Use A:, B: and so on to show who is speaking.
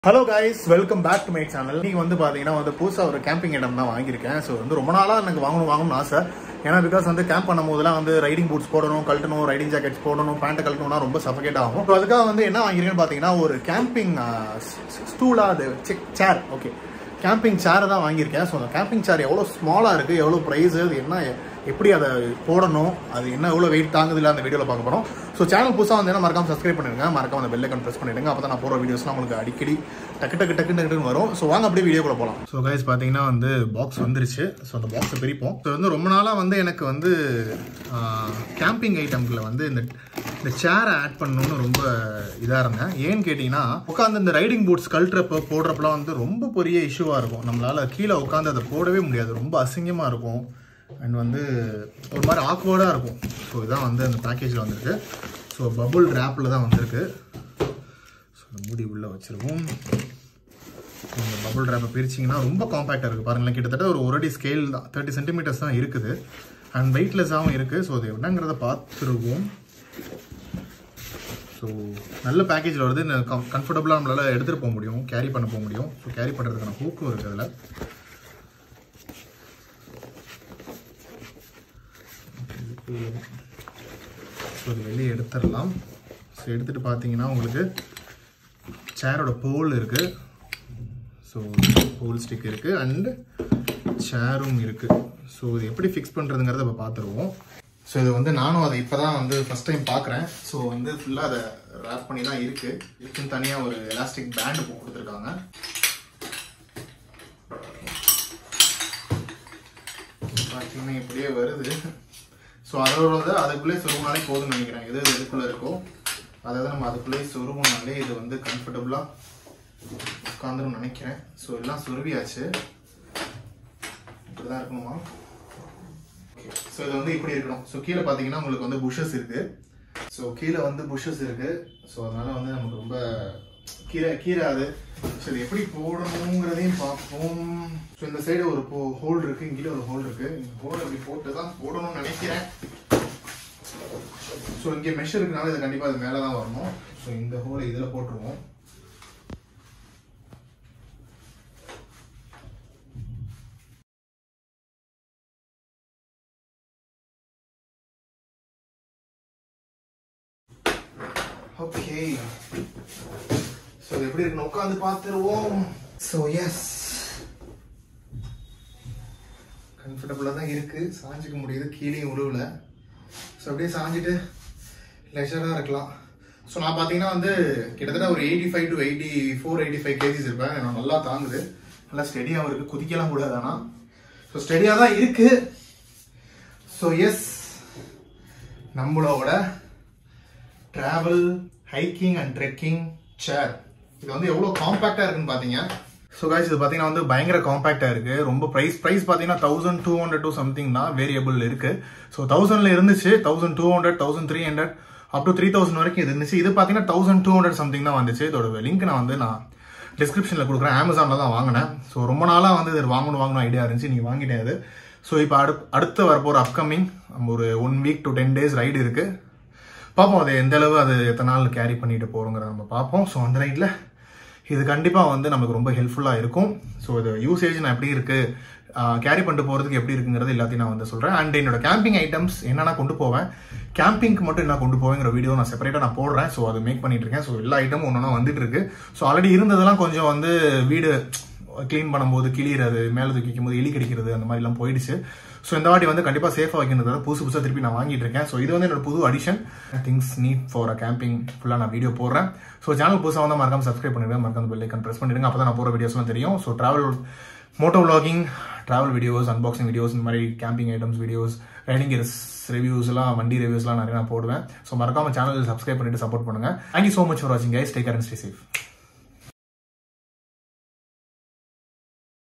A: hello guys welcome back to my channel நீங்க வந்து பாத்தீங்கன்னா வந்து புதுசா ஒரு கேம்பிங் இடம் தான் வாங்கியிருக்கேன் ஸோ வந்து ரொம்ப நாளா எனக்கு வாங்கணும் வாங்கணும்னு ஆசை ஏன்னா பிகாஸ் வந்து கேம்ப் பண்ணும் போதெல்லாம் வந்து ரைடிங் பூட்ஸ் போடணும் கழட்டணும் ரைடிங் ஜாக்கெட்ஸ் போடணும் பேண்ட் கழட்டணும்னா ரொம்ப சஃபகேட் ஆகும் ஸோ அதுக்காக வந்து என்ன வாங்கியிருக்கேன்னு பாத்தீங்கன்னா ஒரு கேம்பிங் ஸ்டூலா அது சேர் ஓகே கேம்பிங் சேர் தான் வாங்கியிருக்கேன் ஸோ அந்த கேம்பிங் சேர் எவ்வளோ ஸ்மாலாக இருக்குது எவ்வளோ ப்ரைஸ் அது என்ன எப்படி அதை போடணும் அது என்ன எவ்வளோ வெயிட் தாங்குது இல்லை அந்த வீடியோவில் பார்க்க போகிறோம் ஸோ சேனல் புதுசாக வந்து என்ன மறக்காம சப்ஸ்கிரைப் பண்ணிடுங்க மறக்காம அந்த பெல் ஐக்கன் ப்ரெஸ் பண்ணிடுங்க அப்போ தான் நான் போகிற வீடியோஸ்லாம் உங்களுக்கு அடிக்கடி டக்கு டக்கு டக்கு டக்குன்னு வரும் ஸோ வாங்க அப்படியே வீடியோக்குள்ள போகலாம் ஸோ கைஸ் பார்த்தீங்கன்னா வந்து பாக்ஸ் வந்துருச்சு ஸோ அந்த பாக்ஸை பிரிப்போம் ஸோ வந்து ரொம்ப நாளாக வந்து எனக்கு வந்து கேம்பிங் ஐட்டம்ல வந்து இந்த இந்த சேரை ஆட் பண்ணணும்னு ரொம்ப இதாக இருந்தேன் ஏன்னு கேட்டிங்கன்னா உட்காந்து இந்த ரைடிங் பூட்ஸ் கழட்டுறப்ப போடுறப்பலாம் வந்து ரொம்ப பெரிய இஷ்யூவாக இருக்கும் நம்மளால் கீழே உட்காந்து அதை போடவே முடியாது ரொம்ப அசிங்கமாக இருக்கும் அண்ட் வந்து ஒரு மாதிரி ஆக்வர்டாக இருக்கும் ஸோ இதான் வந்து அந்த பேக்கேஜில் வந்திருக்கு ஸோ பபுள் ரேப்பில் தான் வந்திருக்கு ஸோ இந்த மூடி உள்ளே வச்சுருவோம் இந்த பபுள் ரேப்பை பிரிச்சிங்கன்னா ரொம்ப காம்பேக்டாக இருக்குது பாருங்களேன் கிட்டத்தட்ட ஒரு ஒரு அடி ஸ்கேல் தான் தேர்ட்டி சென்டிமீட்டர்ஸ் தான் இருக்குது அண்ட் வெயிட்லெஸ்ஸாகவும் இருக்குது ஸோ அது என்னங்கிறத பார்த்துருவோம் ஸோ நல்ல பேக்கேஜில் வருது கம் கம்ஃபர்டபுளாக நம்மளால் எடுத்துகிட்டு போக முடியும் கேரி பண்ண போக முடியும் ஸோ கேரி பண்ணுறதுக்கான ஹூக்கும் இருக்குது அதில் ஸோ இது வெளியே எடுத்துடலாம் ஸோ எடுத்துகிட்டு பார்த்தீங்கன்னா உங்களுக்கு சேரோட போல் இருக்குது ஸோ போல் ஸ்டிக் இருக்குது அண்டு சேரும் இருக்குது ஸோ இது எப்படி ஃபிக்ஸ் பண்ணுறதுங்கிறத இப்போ பார்த்துருவோம் ஸோ இது வந்து நானும் அதை இப்போ தான் வந்து ஃபஸ்ட் டைம் பார்க்குறேன் ஸோ வந்து ஃபுல்லாக அதை ரேப் பண்ணி தான் இருக்குது இதுக்குன்னு தனியாக ஒரு எலாஸ்டிக் பேண்டு கொடுத்துருக்காங்க பார்த்தீங்கன்னா இப்படியே வருது ஸோ அதோட வந்து அதுக்குள்ளே சொருகினாலே போதும்னு நினைக்கிறேன் எது எது எதுக்குள்ளே இருக்கோ அதாவது நம்ம அதுக்குள்ளே சொருகினாலே இது வந்து கம்ஃபர்டபுளாக உட்காந்துரும் நினைக்கிறேன் ஸோ எல்லாம் சொருவியாச்சு இப்படி தான் இருக்கணுமா ஸோ இது வந்து இப்படி இருக்கணும் ஸோ கீழே பார்த்தீங்கன்னா உங்களுக்கு வந்து புஷஸ் இருக்கு ஸோ கீழே வந்து புஷஸ் இருக்கு ஸோ அதனால வந்து நமக்கு ரொம்ப கீரை கீரை அது ஸோ இது எப்படி போடணுங்கிறதையும் பார்ப்போம் ஸோ இந்த சைடு ஒரு போ ஹோல் இருக்கு இங்கே ஒரு ஹோல் இருக்கு இந்த ஹோல் அப்படி போட்டு தான் போடணும்னு நினைக்கிறேன் ஸோ இங்கே மெஷ் இருக்கனால இது கண்டிப்பாக அது மேலே தான் வரணும் ஸோ இந்த ஹோலை இதில் போட்டுருவோம் ஓகே ஸோ இது எப்படி இருக்குன்னு உட்காந்து பார்த்துருவோம் ஸோ எஸ் கம்ஃபர்டபுளாக தான் இருக்குது சாஞ்சிக்க முடியுது கீழேயும் உழுவில் ஸோ அப்படியே சாஞ்சிட்டு லெஷராக இருக்கலாம் ஸோ நான் பார்த்தீங்கன்னா வந்து கிட்டத்தட்ட ஒரு eighty five to eighty four eighty five kgs இருப்பேன் நான் நல்லா தாங்குது நல்லா ஸ்டெடியாகவும் இருக்குது குதிக்கலாம் கூடாது ஆனால் ஸோ ஸ்டெடியாக தான் இருக்குது ஸோ எஸ் நம்மளோட travel hiking and trekking chair இது வந்து எவ்வளோ காம்பேக்டாக இருக்குன்னு பார்த்தீங்க ஸோ காய்ஸ் இது பார்த்தீங்கன்னா வந்து பயங்கர காம்பேக்டாக இருக்குது ரொம்ப ப்ரைஸ் ப்ரைஸ் பார்த்தீங்கன்னா thousand two hundred to something தான் வேரியபிள் இருக்குது ஸோ தௌசண்டில் இருந்துச்சு thousand two hundred thousand three hundred up to three thousand வரைக்கும் இது இருந்துச்சு இது பார்த்தீங்கன்னா தௌசண்ட் டூ ஹண்ட்ரட் சம்திங் தான் வந்துச்சு இதோட லிங்க் நான் வந்து நான் டிஸ்கிரிப்ஷனில் கொடுக்குறேன் அமேசானில் தான் வாங்கினேன் ஸோ ரொம்ப நாளாக வந்து இது வாங்கணும் வாங்கணும் ஐடியா இருந்துச்சு நீங்கள் வாங்கிட்டேன் அது ஸோ இப்போ அடு அடுத்து வரப்போகிற அப்கமிங் ஒரு one week to ten days ride இருக்குது பார்ப்போம் அது எந்த அளவு அது எத்தனை நாள் கேரி பண்ணிட்டு போகிறோங்கிறத நம்ம பார்ப்போம் ஸோ அந்த ரைட்டில் இது கண்டிப்பாக வந்து நமக்கு ரொம்ப ஹெல்ப்ஃபுல்லாக இருக்கும் ஸோ இது யூசேஜ் நான் எப்படி இருக்குது கேரி பண்ணிட்டு போகிறதுக்கு எப்படி இருக்குங்கிறது எல்லாத்தையும் நான் வந்து சொல்கிறேன் அண்ட் என்னோட கேம்பிங் ஐட்டம்ஸ் என்னென்ன கொண்டு போவேன் கேம்பிங்க்கு மட்டும் என்ன கொண்டு போவேங்கிற வீடியோ நான் செப்பரேட்டாக நான் போடுறேன் ஸோ அது மேக் பண்ணிட்டு இருக்கேன் ஸோ எல்லா ஐட்டமும் ஒன்றா வந்துட்டு இருக்கு ஸோ ஆல்ரெடி இருந்ததெல்லாம் கொஞ்சம் வந்து வீடு க்ளீன் பண்ணும்போது கிளியிறது மேலே தூக்கி வைக்கும் போது எலி கடிக்கிறது அந்த மாதிரிலாம் போயிடுச்சு ஸோ இந்த வாட்டி வந்து கண்டிப்பாக சேஃபாக வைக்கிறது புதுசு புதுசாக திருப்பி நான் வாங்கிட்டு இருக்கேன் ஸோ இது வந்து என்னோட புது addition things need for a camping ஃபுல்லாக நான் வீடியோ போடுறேன் ஸோ சேனல் புதுசாக வந்து மறக்காம சப்ஸ்கிரைப் பண்ணிடுங்க மறக்காம பெல் ஐக்கன் ப்ரெஸ் பண்ணிடுங்க அப்போ தான் நான் போகிற வீடியோஸ்லாம் தெரியும் so travel moto vlogging travel videos unboxing videos இந்த மாதிரி camping items videos riding reviews எல்லாம் வண்டி ரிவ்யூஸ்லாம் நிறைய நான் போடுவேன் ஸோ மறக்காம சேனல் சப்ஸ்கிரைப் பண்ணிட்டு சப்போர்ட் பண்ணுங்க தேங்க்யூ ஸோ மச் ஃபார் வாட்சிங் guys take care and stay safe